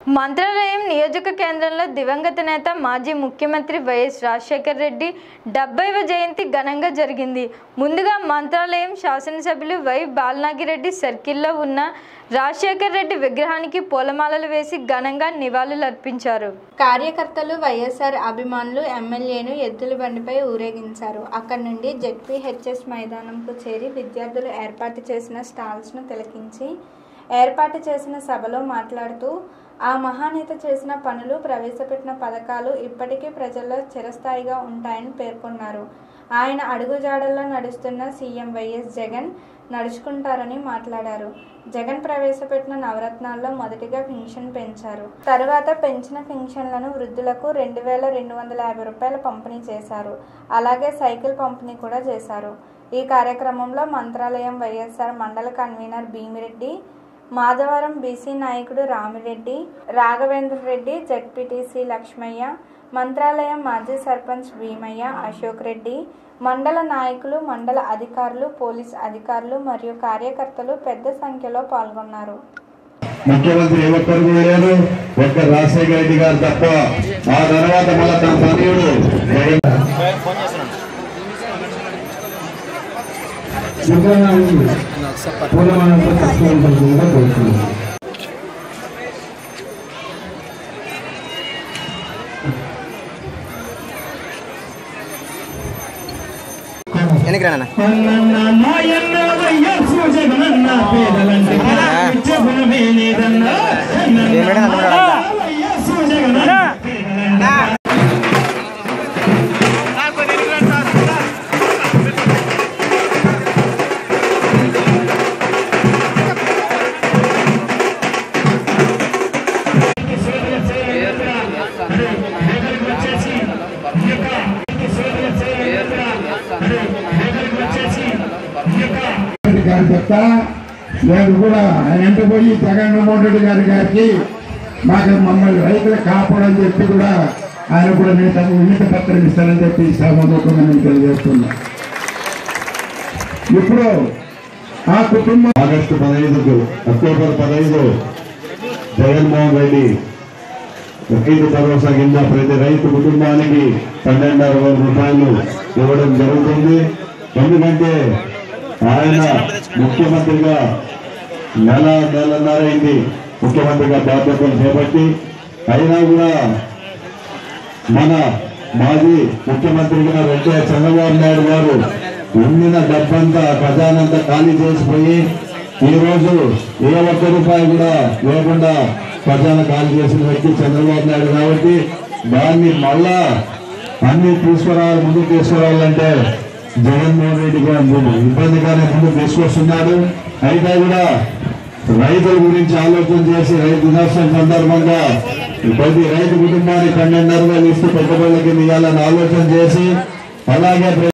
మంత్రాలయం నియోజక కేంద్రంలో దివంగత నేత మాజీ ముఖ్యమంత్రి వైఎస్ రాజశేఖర్ రెడ్డి డెబ్బైవ జయంతి ఘనంగా జరిగింది ముందుగా మంత్రాలయం శాసనసభ్యులు వై బాలనాగిరెడ్డి సర్కిల్లో ఉన్న రాజశేఖర్ రెడ్డి విగ్రహానికి పూలమాలలు వేసి ఘనంగా నివాళులర్పించారు కార్యకర్తలు వైఎస్ఆర్ అభిమానులు ఎమ్మెల్యేను ఎద్దుల బండిపై ఊరేగించారు అక్కడి నుండి జెడ్పీహెచ్ఎస్ మైదానంకు చేరి విద్యార్థులు ఏర్పాటు చేసిన స్టాల్స్ను తిలకించి ఏర్పాటు చేసిన సభలో మాట్లాడుతూ ఆ మహానేత చేసిన పనులు ప్రవేశపెట్టిన పథకాలు ఇప్పటికీ ప్రజల్లో చిరస్థాయిగా ఉంటాయని పేర్కొన్నారు ఆయన అడుగుజాడల్లో నడుస్తున్న సీఎం వైఎస్ జగన్ నడుచుకుంటారని మాట్లాడారు జగన్ ప్రవేశపెట్టిన నవరత్నాల్లో మొదటిగా పెన్షన్ పెంచారు తరువాత పెంచిన పెన్షన్లను వృద్ధులకు రెండు వేల రెండు వందల యాభై రూపాయలు పంపిణీ చేశారు అలాగే సైకిల్ పంపిణీ కూడా చేశారు ఈ కార్యక్రమంలో మంత్రాలయం వైఎస్ఆర్ మండల కన్వీనర్ భీమిరెడ్డి మాధవరం బీసీ నాయకుడు రామిరెడ్డి రాఘవేంద్ర రెడ్డి జడ్పీటీసీ లక్ష్మయ్య మంత్రాలయం మాజీ సర్పంచ్ భీమయ్య అశోక్ రెడ్డి మండల నాయకులు మండల అధికారులు పోలీస్ అధికారులు మరియు కార్యకర్తలు పెద్ద సంఖ్యలో పాల్గొన్నారు ముఖ్యమంత్రి ఏ ఒక్కరు కూడా లేరు ఒక్క రాజశేఖర రెడ్డి గారు తప్ప ఆ తర్వాత మళ్ళా తన తనయుడు జగన్ పూలమాలతో తక్కువ కోరుతున్నాను వెనక్కి రానా గారి చెప్తా నేను కూడా ఆయన పోయి జగన్మోహన్ రెడ్డి గారి గారికి మాకు మమ్మల్ని రైతులు కాపాడని చెప్పి కూడా ఆయన కూడా నేను తమ ఉన్నత పత్రం ఇస్తానని చెప్పి సభముఖంగా నేను తెలియజేస్తున్నా ఇప్పుడు ఆ కుటుంబం ఆగస్టు పదహైదుకు అక్టోబర్ పదహైదు జగన్మోహన్ రెడ్డి రైతు భరోసా కింద ప్రతి రైతు కుటుంబానికి పన్నెండున్నర వేల రూపాయలు ఇవ్వడం జరుగుతుంది ఎందుకంటే ఆయన ముఖ్యమంత్రిగా నెల నెలన్నర అయింది ముఖ్యమంత్రిగా బాధ్యతలు చేపట్టి అయినా కూడా మన మాజీ ముఖ్యమంత్రిగా వెంకయ్య చంద్రబాబు నాయుడు గారు ఉండిన డబ్బంతా ఖజానంతా ఖాళీ చేసిపోయి ఈ రోజు ఏ ఒక్క రూపాయి కూడా లేకుండా ఖజానా ఖాళీ చేసిన వ్యక్తి చంద్రబాబు నాయుడు కాబట్టి దాన్ని మళ్ళా అన్ని తీసుకురావాలి ముందుకు తీసుకురావాలంటే జగన్మోహన్ రెడ్డి గారు ఇబ్బందిగానే ముందుకు తీసుకొస్తున్నాడు అయితే కూడా రైతుల గురించి ఆలోచన చేసి రైతు దినోత్సవం సందర్భంగా ప్రతి రైతు కుటుంబానికి పన్నెండున్నర వేలు ఇస్తూ పెట్టుబడుల కింద ఇవ్వాలని ఆలోచన చేసి అలాగే